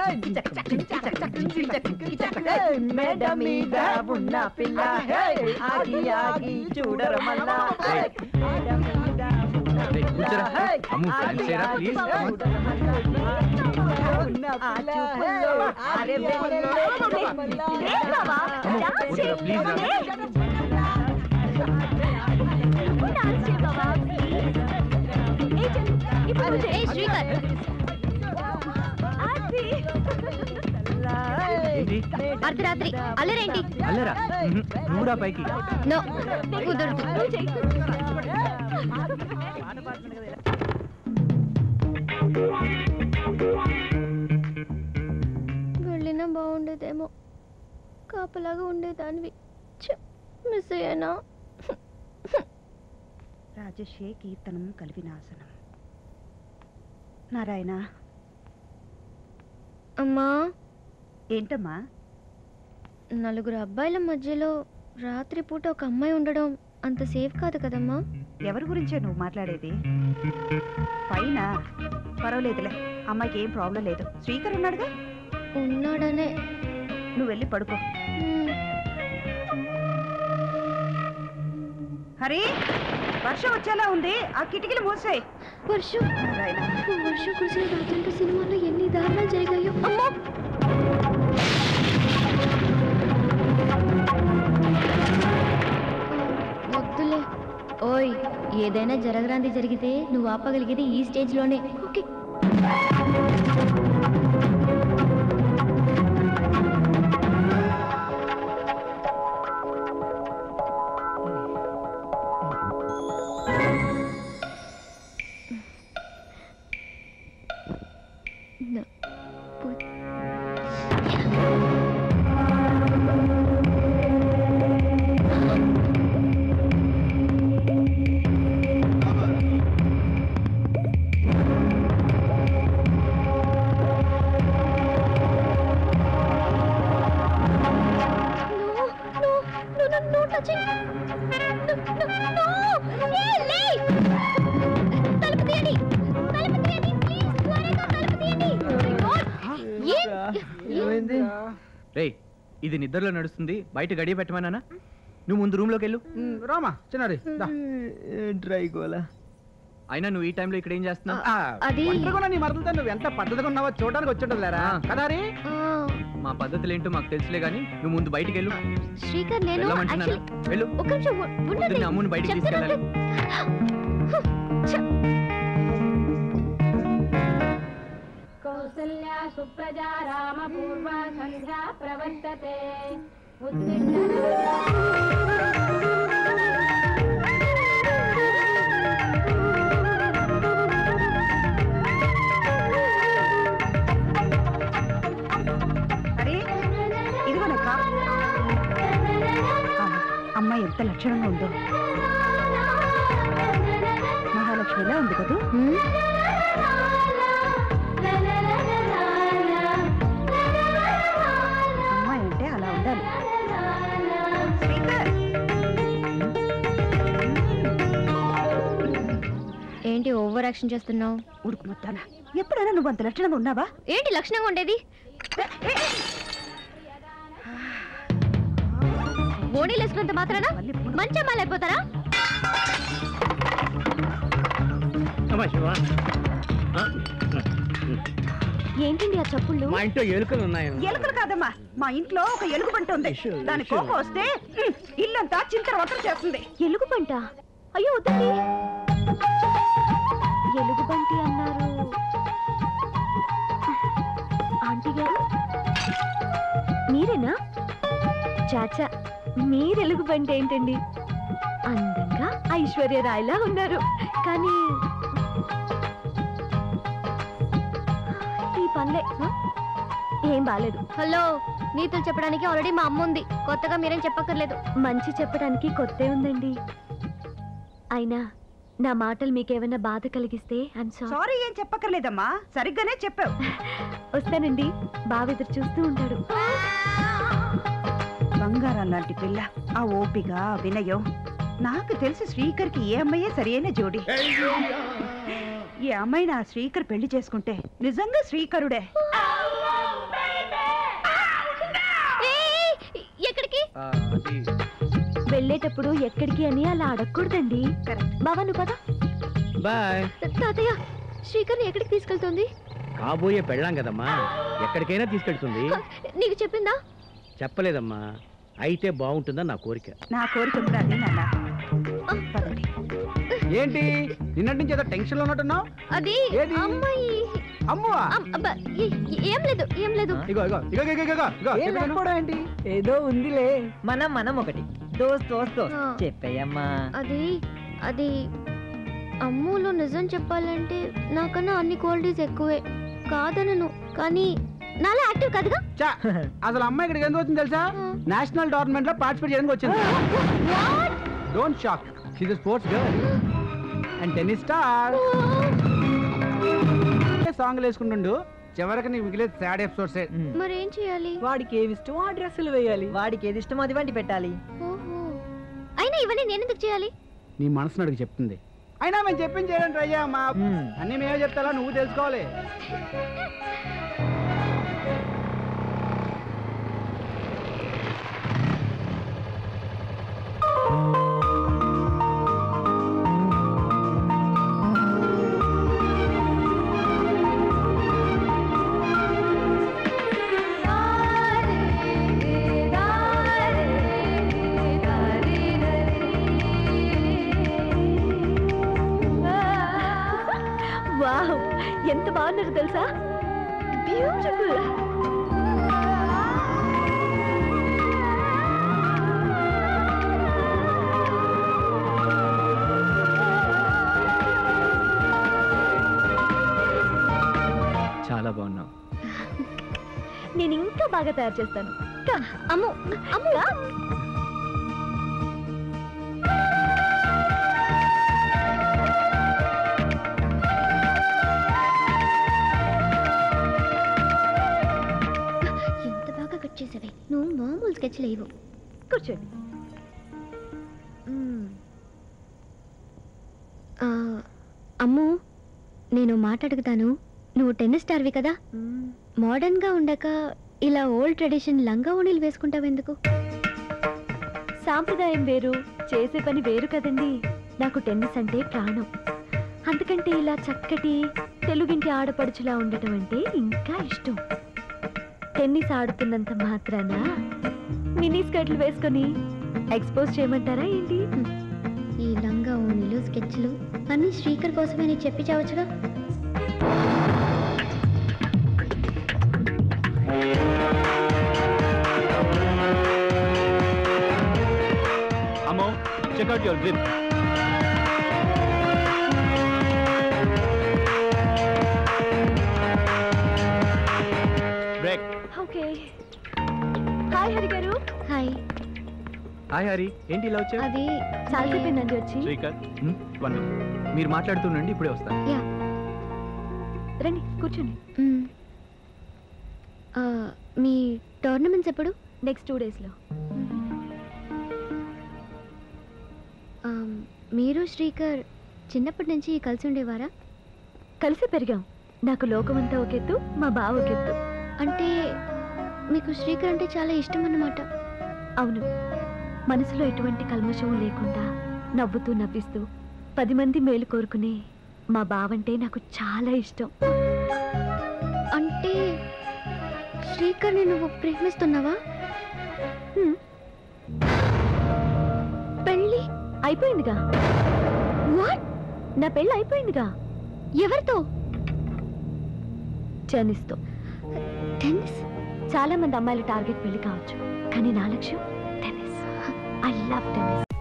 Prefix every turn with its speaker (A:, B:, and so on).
A: మెడ మీద ఉన్న పిల్ల ఆగి ఆగి చూడరమల్లా మెడ మీద ఉన్న
B: రేయ్,
A: పిల్ల
B: కూర్చోరా. అమ్ము, ఫ్యాన్స్ చేయరా, ప్లీజ్.
A: ఆ చూపుల్లో అరే వెన్నెలే
B: అమ్ము, కూర్చోరా, ప్లీజ్ రా. ఏంటి
C: అర్ధరాత్రి అల్లరేంటి
B: అల్లరా ఉహు, నువ్వు రా పైకి
C: నో కుదరదు వెళ్ళినా బాగుండేదేమో కాపలాగా ఉండేదానివి ఛ, మిస్ అయ్యానా
D: రాజశే కీర్తనం కలివినాశనం నారాయణ
C: అమ్మా
D: ఏంటమ్మా
C: నలుగురు అబ్బాయిల మధ్యలో రాత్రిపూట ఒక అమ్మాయి ఉండడం అంత సేఫ్ కాదు కదమ్మా
D: ఎవరి గురించే నువ్వు మాట్లాడేది పైన పర్వాలేదులే అమ్మాయికి ఏం ప్రాబ్లం లేదు స్పీకర్ ఉన్నాడుగా
C: ఉన్నాడనే
D: నువ్వు వెళ్ళి పడుకో
C: మ్,
D: హరి వర్షం వచ్చేలా ఉంది ఆ కిటికీలు మూసేయ్
C: వర్షం
D: నారాయణ
C: వర్షం కురిసిన రాత్రంటే సినిమాలో ఎన్ని దారుణాలు జరిగాయో అమ్మో వద్దులే ఓయ్ ఏదైనా జరగరాంది జరిగితే నువ్వు ఆపగలిగేది ఈ స్టేజ్లోనే ఓకే నా పు- No, no, no, no, no touching. No, no, no. Hey, lay. తలుపు తీయండి. తలుపు తీయండి, please. త్వరగా తలుపు తీయండి. Oh my God. ఏం-
A: ఏమైంది
B: రేయ్ ఇది నిద్రలో నడుస్తుంది బయట గడియ పెట్టమన్నానా నువ్వు ముందు రూమ్ లోకి వెళ్ళు
E: రామా చిన్నారి దా.
A: ట్రై గోలా
B: అయినా నువ్వు ఈ టైంలో ఇక్కడ ఏం చేస్తున్నావు
E: ఆ,
C: అది-
E: ఒంటరిగా నీ మరదలతో నువ్వు ఎంత పద్ధతిగా ఉన్నావో చూడడానికి వచ్చి లేరా
B: ఆ.
E: కదా రే
C: ఆ,
B: మా పద్ధతులు ఏంటో మాకు తెలుసులే గానీ నువ్వు ముందు బయటికి వెళ్ళు
C: శ్రీకర్ నేను
B: వెళ్ళమంటున్నానా
C: actually-
B: వెళ్ళు
C: ఒక్క నిమిషం ఉ- ఉండండి.
B: పొద్దున్నే అమ్ముని బయటికి
C: చెప్తాను. ఛ,
F: కౌసల్యా సుప్రజా రామ పూర్వ సంధ్యా ప్రవర్తతే
D: హరి ఇదిగో నా కా- ఆ, అమ్మాయి ఎంత లక్షణంగా ఉందో మహాలక్ష్మిలా ఉంది కదూ
C: హ్మ్?
D: అమ్మాయి అంటే అలా ఉండాలి స్పీకర్
C: ఏంటి ఓవర్ యాక్షన్ చేస్తున్నావు
D: ఉడుకు ముత్తాన ఎప్పుడైనా నువ్వు అంత లక్షణంగా ఉన్నావా
C: ఏంటి లక్షణంగా ఉండేది ఓణీలు వేసుకున్నంత మాత్రాన మంచి అమ్మాయిలు అయిపోతారా ఏంటండి ఆ చప్పుళ్ళు
E: మా ఇంట్లో ఎలుకలు ఉన్నాయి
D: ఎలుకలు కాదమ్మా మా ఇంట్లో ఒక ఎలుగు పంట ఉంది దాని కోపం వస్తే ఉమ్, ఇల్లంతా చింతర వంతర చేస్తుంది
C: ఎలుగు పంట అయ్యో వద్దండి ఎలుగు బంటి అన్నారు ఆంటీ గారు మీరేనా చాచా మీరు ఎలుగు బంటి ఏంటండి అందంగా ఐశ్వర్య రాయ్లా ఉన్నారు కానీ ఈ పనులే హ? ఏం బాలేదు హలో నీతులు చెప్పడానికి ఆల్రెడీ మా అమ్మ ఉంది కొత్తగా మీరేం చెప్పక్కర్లేదు మంచి చెప్పడానికి కొత్తే ఉందండి అయినా నా మాటలు మీకేమైనా బాధ కలిగిస్తే ఐమ్ సారీ
D: సారీ ఏం చెప్పక్కర్లేదమ్మా సరిగ్గానే చెప్పావు
C: వస్తానండి బావ ఎదురు చూస్తూ ఉంటాడు
D: బంగారం లాంటి పిల్ల ఆ ఓపిక ఆ వినయం నాకు తెలిసి శ్రీకర్కి ఏ అమ్మాయే సరైన జోడి ఈ అమ్మాయి నా శ్రీకర్ పెళ్లి చేసుకుంటే నిజంగా శ్రీకరుడే
C: వెళ్ళేటప్పుడు ఎక్కడికి అని అలా అడగకూడదండి
D: కరెక్ట్
C: బావా నువ్వు పద
E: బాయ్
C: తాతయ్య శ్రీకర్ని ఎక్కడికి తీసుకెళ్తుంది
E: కాబోయే పెళ్ళాం కదమ్మా ఎక్కడికైనా తీసుకెళ్తుంది
C: నీకు చెప్పిందా
E: చెప్పలేదమ్మా అయితే బాగుంటుందని నా కోరిక
D: నా కోరిక కూడా అదే నాన్న పదండి
E: ఏంటి నిన్నటి నుంచి ఏదో టెన్షన్ లో ఉన్నట్టున్నావు
C: అది
E: ఏది?
C: అమ్మాయి
E: అమ్మవా
C: అమ్- అబ్బా, ఏ- ఏం లేదు ఏం లేదు
E: ఇగో ఇగో ఇగో ఇగో ఇగో ఇగో
A: ఏం
E: చెప్పాను.
A: లేకపోవడం ఏంటి ఏదో ఉందిలే మనం మనం ఒకటి దోస్త్ దోస్త్ దోస్త్
C: ఆ.
A: చెప్పేయమ్మా
C: అది అది అమ్ములో నిజం చెప్పాలంటే నాకన్నా అన్ని క్వాలిటీస్ ఎక్కువే కాదనను కానీ నాలా యాక్టివ్ కాదుగా
E: చా, అసలు అమ్మాయి ఇక్కడికి ఎందుకు వచ్చింది తెలుసా నేషనల్ టోర్నమెంట్ లో పార్టిసిపేట్ చేయడానికి వచ్చింది don't shock she's sports girl and tennis star song వేసుకుంటుండు చివరికి నీకు మిగిలేదు సాడ్ ఎపిసోడ్స్
A: ఉమ్.
C: మరేం చేయాలి
A: వాడికి ఏది ఇష్టమో ఆ డ్రెస్సులు వేయాలి వాడికి ఏది ఇష్టమో అది వంటి పెట్టాలి
C: ఓహో అయినా ఇవన్నీ నేను ఎందుకు చేయాలి
E: నీ మనసును అడిగి చెప్తుంది అయినా మేము చెప్పింది చేయడం ట్రై చేయమ్మా
A: ఉమ్.
E: అన్ని మేమే చెప్తారా నువ్వు తెలుసుకోవాలి
C: వావ్ ఎంత బాగున్నారు తెలుసా బ్యూటిఫుల్
B: చాలా బాగున్నావు
C: నేను ఇంకా బాగా తయారు చేస్తాను అమ్ము అమ్ముగా ఎంత బాగా కట్ చేసావే నువ్వు మామూలు స్కెచ్ లేవు కూర్చోండి మ్మ్. ఆ, అమ్ము నేను మాట్లాడుగుతాను నువ్వు టెన్నిస్ స్టార్వి కదా మోడర్న్ గా ఉండక ఇలా ఓల్డ్ ట్రెడిషన్ లంగా ఓణీలు వేసుకుంటావెందుకు
G: సాంప్రదాయం వేరు చేసే పని వేరు కదండి నాకు టెన్నిస్ అంటే ప్రాణం అందుకంటే ఇలా చక్కటి తెలుగింటి ఆడపడుచులా ఉండటం అంటే ఇంకా ఇష్టం టెన్నిస్ ఆడుతున్నంత మాత్రాన మినీ స్కర్ట్లు వేసుకొని ఎక్స్పోజ్ చేయమంటారా ఏంటి
C: ఈ లంగా ఓణీలు స్కెచ్లు అన్ని శ్రీకర్ కోసమే నీకు చెప్పి చావచ్చుగా
B: అమ్మో check out your grip break
G: okay hi Hari గారు
C: హాయ్
B: హాయ్ హరి ఏంటి ఇలా వచ్చావు
C: అది
G: చాలా చెప్పిందండి వచ్చి
B: శ్రీకర్ హ్మ్, వన్ మినిట్. మీరు మాట్లాడుతుండండి ఇప్పుడే వస్తాను
C: యా
G: రండి కూర్చోండి
C: మ్మ్. ఆ, మీ టోర్నమెంట్స్ ఎప్పుడు
G: నెక్స్ట్ టూ డేస్లో
C: ఆమ్, మీరు శ్రీకర్ చిన్నప్పటి నుంచి కలిసి ఉండేవారా
G: కలిసి పెరిగాం నాకు లోకమంతా ఒక ఎత్తు మా బావ ఒక ఎత్తు
C: అంటే మీకు శ్రీకర్ అంటే చాలా ఇష్టం అన్నమాట
G: అవును మనసులో ఎటువంటి కల్మషం లేకుండా నవ్వుతూ నవ్విస్తూ పది మంది మేలు కోరుకునే మా బావంటే నాకు చాలా ఇష్టం
C: అంటే శ్రీకర్ని నువ్వు ప్రేమిస్తున్నావా
G: హ్మ్,
C: పెళ్ళి
G: అయిపోయిందిగా
C: వాట్
G: నా పెళ్ళి అయిపోయిందిగా
C: ఎవరితో
G: టెన్నిస్తో
C: టెన్నిస్
G: చాలా మంది అమ్మాయిల టార్గెట్ పెళ్లి కావచ్చు కానీ నా లక్ష్యం టెన్నిస్ ఐ లవ్ టెన్నిస్